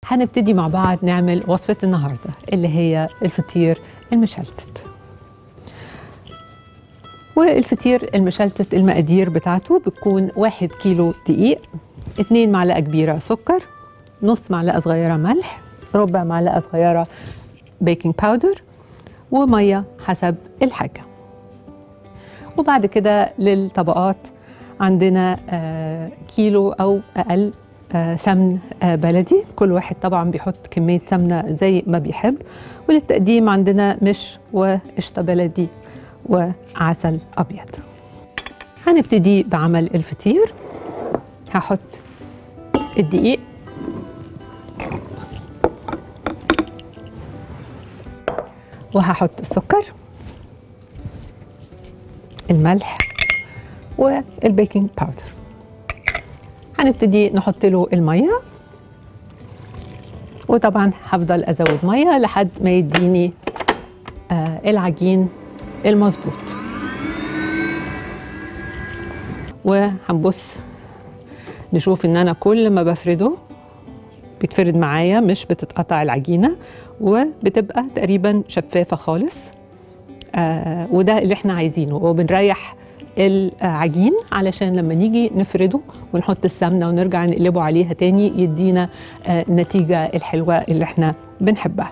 هنبتدي مع بعض نعمل وصفة النهاردة اللي هي الفطير المشلتت والفطير المشلتت المقادير بتاعته بتكون واحد كيلو دقيق اتنين معلقة كبيرة سكر نص معلقة صغيرة ملح ربع معلقة صغيرة بيكنج باودر ومية حسب الحاجة وبعد كده للطبقات عندنا آه، كيلو أو أقل آه، سمن آه، بلدي كل واحد طبعا بيحط كمية سمنة زي ما بيحب وللتقديم عندنا مش وقشطة بلدي وعسل أبيض هنبتدي بعمل الفطير هحط الدقيق وهحط السكر الملح والبيكنج باودر هنبتدي نحط له الميه وطبعا هفضل ازود ميه لحد ما يديني آه العجين المظبوط وهنبص نشوف ان انا كل ما بفرده بيتفرد معايا مش بتتقطع العجينه وبتبقى تقريبا شفافه خالص آه وده اللي احنا عايزينه وبنريح العجين علشان لما نيجي نفرده ونحط السمنه ونرجع نقلبه عليها تاني يدينا آه النتيجه الحلوه اللي احنا بنحبها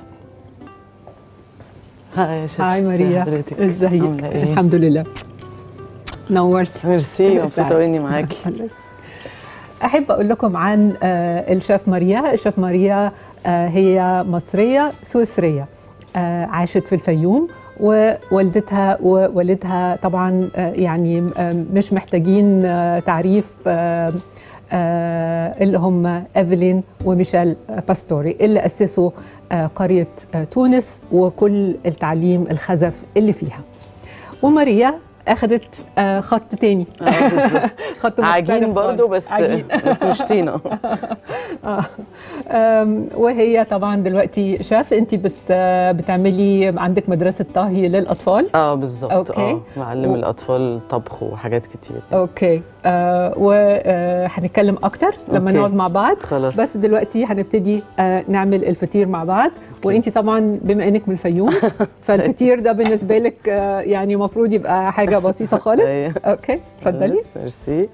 هاي يا شيخ هاي ماريا حضرتك ازيك عاملة إيه؟ الحمد لله نورت ميرسي مبسوطه اني معاكي احب اقول لكم عن آه، الشيف ماريا الشيف ماريا آه، هي مصريه سويسريه آه، عاشت في الفيوم ووالدتها ووالدها طبعا آه، يعني آه، مش محتاجين آه، تعريف آه، آه، اللي هم ايفلين وميشيل باستوري اللي اسسوا آه، قريه آه، تونس وكل التعليم الخزف اللي فيها وماريا اخذت آه، خط تاني آه، بالظبط. خط عجين مختلف برضو خالص. بس عجين. بس مش طينه آه. أم، وهي طبعا دلوقتي شاف انت بت بتعملي عندك مدرسه طهي للاطفال اه بالظبط أوكي. اه بعلم و- الاطفال طبخ وحاجات كتير اوكي آه وهنتكلم اكتر لما أوكي. نقعد مع بعض خلاص بس دلوقتي هنبتدي آه نعمل الفطير مع بعض وانت طبعا بما انك من الفيوم فالفطير ده بالنسبه لك آه يعني المفروض يبقى حاجه بسيطه خالص أيوة. اوكي اتفضلي خلاص، ميرسي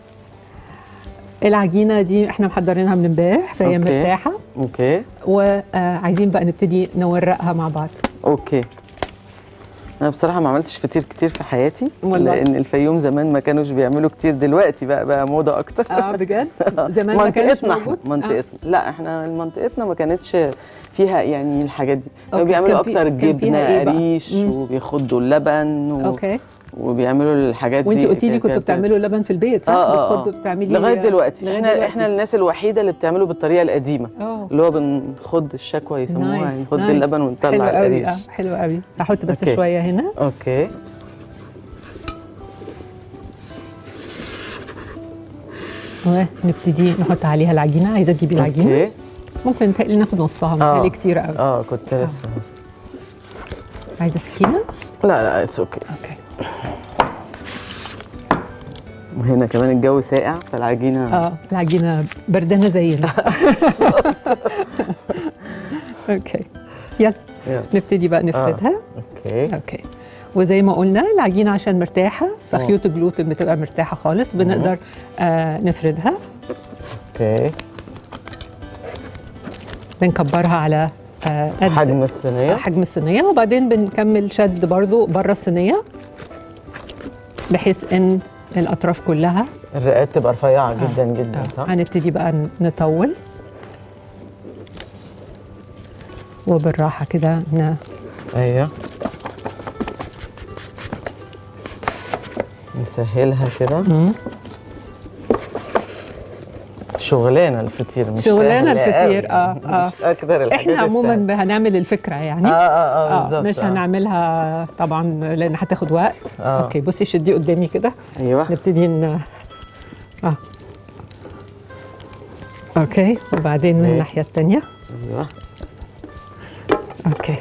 العجينه دي احنا محضرينها من امبارح فهي أوكي. مرتاحه اوكي وعايزين بقى نبتدي نورقها مع بعض اوكي انا بصراحه ما عملتش فطير كتير في حياتي والله. لان الفيوم زمان ما كانوش بيعملوا كتير دلوقتي بقى بقى موضه اكتر اه بجد زمان ما كانش منطقتنا احنا موجود منطقتنا لا احنا منطقتنا ما كانتش فيها يعني الحاجات دي كانوا أوكي، بيعملوا كان في- اكتر كان فيها جبنه إيه بقى؟ قريش مم. وبيخضوا اللبن و... اوكي وبيعملوا الحاجات دي وانت قلتي لي كانت- كنتوا كانت- بتعملوا لبن في البيت صح؟ اه اه, بتخضوا آه. بتعملي لغايه دلوقتي لغاية احنا دلوقتي. احنا الناس الوحيده اللي بتعمله بالطريقه القديمه اه اللي هو بنخض الشكوى يسموها يعني نايس، نخض نايس. اللبن حلو ونطلع قوي القريش اه حلو قوي هحط بس أوكي. شويه هنا اوكي ونبتدي نحط عليها العجينه عايزه تجيبي العجينه اوكي ممكن تقلي ناخد نصها آه. متهيألي كتير قوي اه كنت لسه عايزه سكينه لا لا اتس اوكي اوكي وهنا كمان الجو ساقع فالعجينه اه العجينه بردانه زينا اوكي يلا يلا. نبتدي بقى نفردها اوكي اوكي وزي ما قلنا العجينه عشان مرتاحه آه. فخيوط الجلوتين بتبقى مرتاحه خالص بنقدر آه نفردها اوكي بنكبرها على آه قد حجم الصينيه حجم الصينيه وبعدين بنكمل شد برضو بره الصينيه بحيث ان الاطراف كلها الرقات تبقى رفيعه جدا جدا آه، صح هنبتدي بقى نطول وبالراحه كده ن- ايوه نسهلها كده مم. شغلانه الفطير مش شغلانة سهل الفطير، قوي. آه، آه. مش اكتر الحاجات احنا عموما السهلة. هنعمل الفكره يعني اه اه اه بالظبط مش آه. هنعملها طبعا لان هتاخد وقت آه. اوكي بصي شدي قدامي كده ايوه نبتدي ن... اه اوكي وبعدين من أوكي. الناحيه الثانيه ايوه اوكي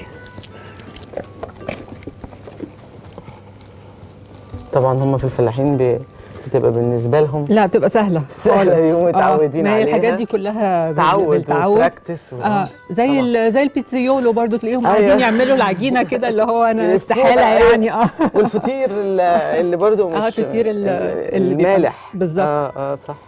طبعا هم في الفلاحين بي بتبقى بالنسبه لهم لا بتبقى سهله سهلة خالص. يوم آه، متعودين ما هي الحاجات عليها. دي كلها بال- تعود بالتعود وبراكتس و... اه زي طبعاً. ال- زي البيتزيولو برضو تلاقيهم أيوة. قاعدين يعملوا العجينه كده اللي هو انا يلفوها استحاله بقى. يعني اه والفطير ال- اللي برضو مش اه الفطير ال- اللي بيبقى- المالح بالظبط. اه اه صح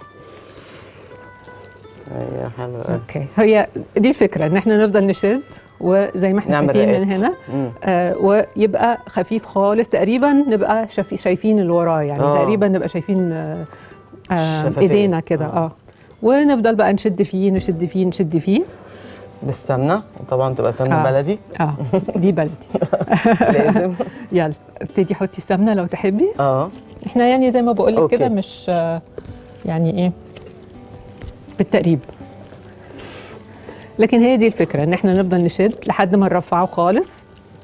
ايوه حلو أوي. اوكي هي دي الفكره ان احنا نفضل نشد وزي ما احنا نعمل شايفين من رقات. هنا مم. آه ويبقى خفيف خالص تقريبا نبقى شايفي- شايفين اللي وراه يعني آه. تقريبا نبقى شايفين آه آه الشفتين. ايدينا كده آه. اه ونفضل بقى نشد فيه نشد فيه نشد فيه بالسمنه وطبعا تبقى سمنه آه. بلدي اه دي بلدي لازم يلا ابتدي حطي سمنه لو تحبي اه احنا يعني زي ما بقول لك أوكي. كده مش آه، يعني ايه بالتقريب لكن هي دي الفكره ان احنا نفضل نشد لحد ما نرفعه خالص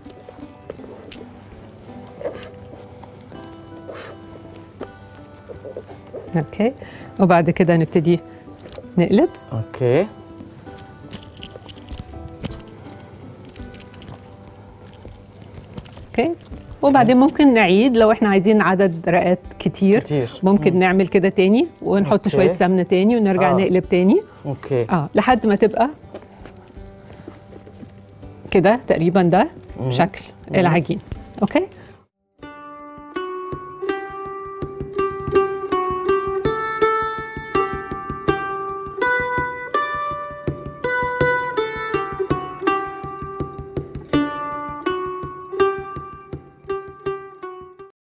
اوكي وبعد كده نبتدي نقلب اوكي اوكي وبعدين ممكن نعيد لو احنا عايزين عدد رقات كتير كتير ممكن نعمل كده تاني ونحط أوكي. شويه سمنه تاني ونرجع آه. نقلب تاني اوكي اه لحد ما تبقى كده تقريبا ده مم. شكل العجين اوكي